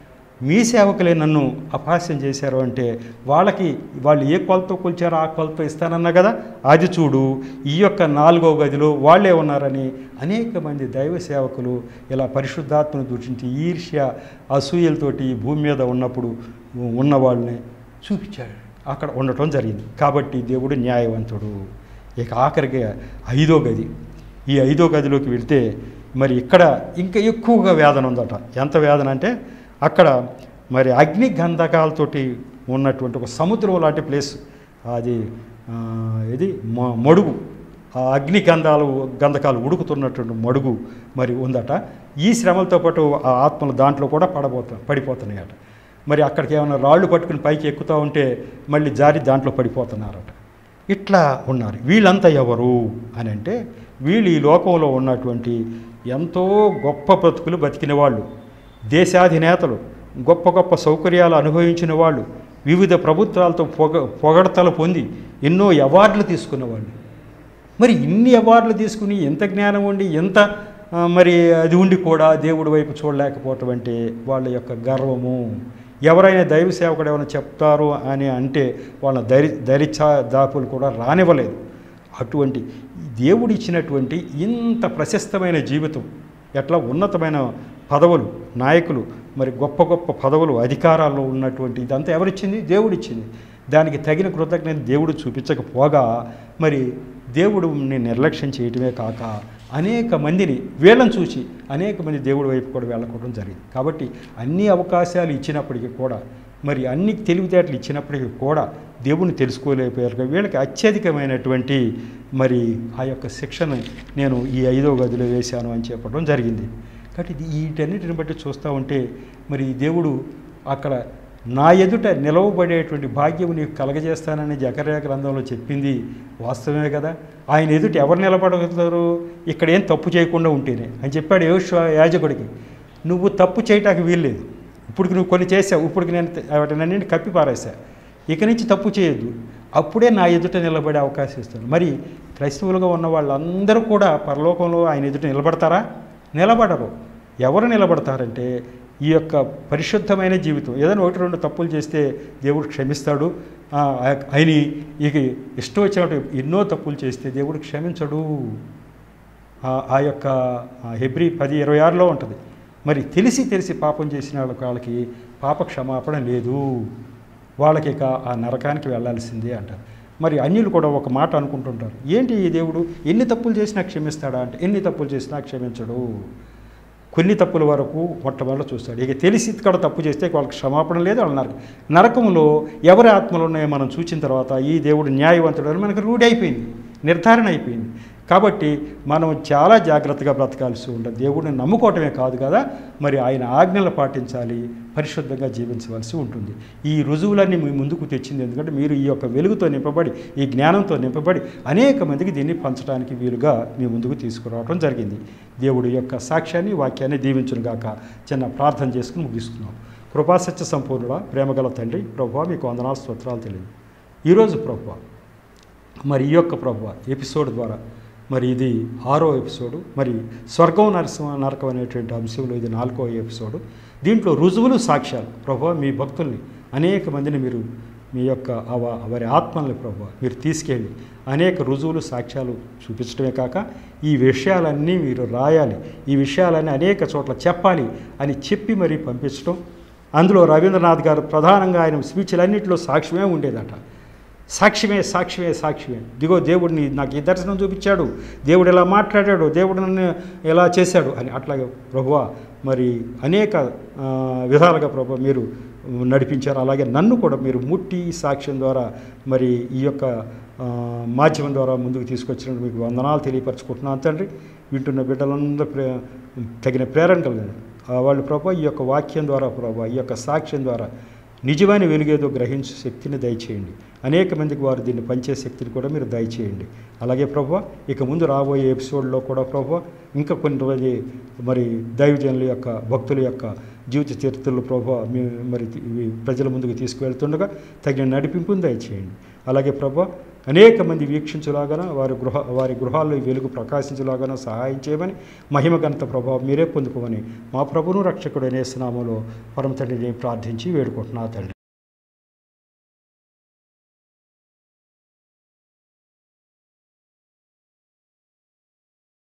మీ సేవకులే నన్ను అపహాస్యం చేశారు అంటే వాళ్ళకి వాళ్ళు ఏ కొలతో కొలిచారో ఆ కొలతో ఇస్తానన్నా కదా అది చూడు ఈ యొక్క నాలుగో గదిలో వాళ్ళే ఉన్నారని అనేక మంది దైవ సేవకులు ఇలా పరిశుద్ధాత్మను దూషించి ఈర్ష్య అసూయలతోటి ఈ భూమి మీద ఉన్నప్పుడు ఉన్న వాళ్ళని చూపించాడు అక్కడ ఉండటం జరిగింది కాబట్టి దేవుడు న్యాయవంతుడు ఇక ఆఖరికి ఐదో గది ఈ ఐదో గదిలోకి వెళ్తే మరి ఇక్కడ ఇంకా ఎక్కువగా వేదన ఉందట ఎంత వేదన అంటే అక్కడ మరి అగ్ని గంధకాలతోటి ఉన్నటువంటి ఒక సముద్రం లాంటి ప్లేస్ అది ఆ, ఇది మ- మడుగు ఆ అగ్ని గంధాలు గంధకాలు ఉడుకుతున్నటువంటి మడుగు మరి ఉందట ఈ శ్రమలతో పాటు ఆ ఆత్మలు దాంట్లో కూడా పడబోతా పడిపోతున్నాయట మరి అక్కడికి ఏమైనా రాళ్ళు పట్టుకుని పైకి ఎక్కుతూ ఉంటే మళ్ళీ జారి దాంట్లో పడిపోతున్నారట ఇట్లా ఉన్నారు వీళ్ళంతా ఎవరు అని అంటే వీళ్ళు ఈ లోకంలో ఉన్నటువంటి ఎంతో గొప్ప బ్రతుకులు బతికిన వాళ్ళు దేశాధినేతలు గొప్ప గొప్ప సౌకర్యాలు అనుభవించిన వాళ్ళు వివిధ ప్రభుత్వాలతో పొగ పొగడతలు పొంది ఎన్నో అవార్డులు తీసుకున్న వాళ్ళు మరి ఇన్ని అవార్డులు తీసుకుని ఎంత జ్ఞానం ఉండి ఎంత ఆ, మరి అది ఉండి కూడా దేవుడి వైపు చూడలేకపోవటం అంటే వాళ్ళ యొక్క గర్వము ఎవరైనా దైవ సేవకుడు ఏమైనా చెప్తారు అని అంటే వాళ్ళ ధైర్య ధైర్య దాపులు కూడా రానివ్వలేదు అటువంటి దేవుడు ఇచ్చినటువంటి ఇంత ప్రశస్తమైన జీవితం ఎట్లా ఉన్నతమైన పదవులు నాయకులు మరి గొప్ప గొప్ప పదవులు అధికారాల్లో ఉన్నటువంటి ఇదంతా ఎవరిచ్చింది దేవుడిచ్చింది దానికి తగిన కృతజ్ఞత దేవుడు చూపించకపోగా మరి దేవుడుని నిర్లక్ష్యం చేయటమే కాక అనేక మందిని వీళ్ళని చూసి అనేక మంది దేవుడి వైపు కూడా వెళ్ళకపోవడం జరిగింది కాబట్టి అన్ని అవకాశాలు ఇచ్చినప్పటికీ కూడా మరి అన్ని తెలివితేటలు ఇచ్చినప్పటికీ కూడా దేవుని తెలుసుకోలేకపోయారు కాబట్టి వీళ్ళకి అత్యధికమైనటువంటి మరి ఆ యొక్క శిక్షను నేను ఈ ఐదో గదిలో వేశాను అని చెప్పడం జరిగింది కాబట్టి ఇది వీటన్నిటిని బట్టి చూస్తూ ఉంటే మరి దేవుడు అక్కడ నా ఎదుట నిలవబడేటువంటి భాగ్యం నీకు కలగజేస్తానని జకర్య గ్రంథంలో చెప్పింది వాస్తవమే కదా ఆయన ఎదుట ఎవరు నిలబడగలుగుతారు ఇక్కడ ఏం తప్పు చేయకుండా ఉంటేనే అని చెప్పాడు యోశ్వ యాజకుడికి నువ్వు తప్పు చేయటానికి వీల్లేదు ఇప్పుడు నువ్వు కొన్ని చేసావు ఇప్పుడు నేను వాటినన్నింటి కప్పి పారేసా ఇక నుంచి తప్పు చేయొద్దు అప్పుడే నా ఎదుట నిలబడే అవకాశం ఇస్తాను మరి క్రైస్తవులుగా ఉన్న వాళ్ళందరూ కూడా పరలోకంలో ఆయన ఎదుట నిలబడతారా నిలబడరు ఎవరు నిలబడతారంటే ఈ యొక్క పరిశుద్ధమైన జీవితం ఏదైనా ఒకటి రెండు తప్పులు చేస్తే దేవుడు క్షమిస్తాడు ఆ, ఆయన ఇక ఇష్టం వచ్చినట్టు ఎన్నో తప్పులు చేస్తే దేవుడు క్షమించడు ఆ- ఆ యొక్క ఆ హెబ్రి పది ఇరవై ఆరులో ఉంటుంది మరి తెలిసి తెలిసి పాపం చేసిన వాళ్ళకి వాళ్ళకి పాప క్షమాపణ లేదు వాళ్ళకి ఇక ఆ నరకానికి వెళ్ళాల్సిందే అంటారు మరి అన్యులు కూడా ఒక మాట అనుకుంటుంటారు ఏంటి ఈ దేవుడు ఎన్ని తప్పులు చేసినా క్షమిస్తాడా అంటే ఎన్ని తప్పులు చేసినా క్షమించడు కొన్ని తప్పుల వరకు మొట్టమొదటి చూస్తాడు ఇక తెలిసి ఇక్కడ తప్పు చేస్తే వాళ్ళకి క్షమాపణ లేదు వాళ్ళు నరకం నరకంలో ఎవరి ఆత్మలు ఉన్నాయో మనం చూసిన తర్వాత ఈ దేవుడు న్యాయవంతుడు అని మనకు రూఢి అయిపోయింది నిర్ధారణ అయిపోయింది కాబట్టి మనం చాలా జాగ్రత్తగా బ్రతకాల్సి ఉంటుంది దేవుడిని నమ్ముకోవటమే కాదు కదా మరి ఆయన ఆజ్ఞలు పాటించాలి పరిశుద్ధంగా జీవించవలసి ఉంటుంది ఈ రుజువులన్నీ మీ ముందుకు తెచ్చింది ఎందుకంటే మీరు ఈ యొక్క వెలుగుతో నింపబడి ఈ జ్ఞానంతో నింపబడి అనేక మందికి దీన్ని పంచడానికి వీలుగా మీ ముందుకు తీసుకురావడం జరిగింది దేవుడి యొక్క సాక్ష్యాన్ని వాక్యాన్ని దీవించును గాక చిన్న ప్రార్థన చేసుకుని ముగిస్తున్నాం కృపాసత్య సంపూర్ణుడ ప్రేమగల తండ్రి ప్రభు మీకు వందనాలు స్తోత్రాలు తెలియదు ఈరోజు ప్రభు మరి ఈ యొక్క ప్రభు ఎపిసోడ్ ద్వారా మరి ఇది ఆరో ఎపిసోడు మరి స్వర్గం నరసింహ నరకం అనేటువంటి అంశంలో ఇది నాలుగో ఎపిసోడు దీంట్లో రుజువులు సాక్ష్యాలు ప్రభు మీ భక్తుల్ని అనేక మందిని మీరు మీ యొక్క అవ వారి ఆత్మల్ని ప్రభు మీరు తీసుకెళ్ళి అనేక రుజువులు సాక్ష్యాలు చూపించడమే కాక ఈ విషయాలన్నీ మీరు రాయాలి ఈ విషయాలన్నీ అనేక చోట్ల చెప్పాలి అని చెప్పి మరీ పంపించడం అందులో రవీంద్రనాథ్ గారు ప్రధానంగా ఆయన స్పీచ్లన్నింటిలో సాక్ష్యమే ఉండేదట సాక్ష్యమే సాక్ష్యమే సాక్ష్యమే దిగో దేవుడిని నాకు ఈ దర్శనం చూపించాడు దేవుడు ఇలా మాట్లాడాడు దేవుడు నన్ను ఇలా చేశాడు అని అట్లాగే ప్రభువా మరి అనేక ఆ, విధాలుగా ప్రభు మీరు నడిపించారు అలాగే నన్ను కూడా మీరు ముట్టి సాక్ష్యం ద్వారా మరి ఈ యొక్క ఆ, మాధ్యమం ద్వారా ముందుకు తీసుకొచ్చినట్టు మీకు వందనాలు తెలియపరచుకుంటున్నాను తండ్రి వింటున్న బిడ్డలందరూ ప్రే తగిన ప్రేరణ కలిగింది ఆ, వాళ్ళు ప్రభా ఈ యొక్క వాక్యం ద్వారా ప్రభా ఈ యొక్క సాక్ష్యం ద్వారా నిజమైన వెలుగేదో గ్రహించే శక్తిని దయచేయండి అనేక మందికి వారు దీన్ని పంచే శక్తిని కూడా మీరు దయచేయండి అలాగే ప్రభా ఇక ముందు రాబోయే ఎపిసోడ్లో కూడా ప్రభా ఇంకా కొన్ని రోజు మరి దైవజనుల యొక్క భక్తుల యొక్క జీవిత చరిత్రలు ప్రభా మీ మరి ఇవి ప్రజల ముందుకు తీసుకువెళ్తుండగా తగిన నడిపింపును దయచేయండి అలాగే ప్రభా అనేక మంది వీక్షించులాగాన వారి గృహ వారి గృహాల్లో ఈ వెలుగు ప్రకాశించులాగాన సహాయం చేయమని మహిమ గణత ప్రభావం మీరే పొందుకోమని మా ప్రభును రక్షకుడు అనే స్నామంలో పరమ తండ్రిని ప్రార్థించి వేడుకుంటున్నా తండ్రి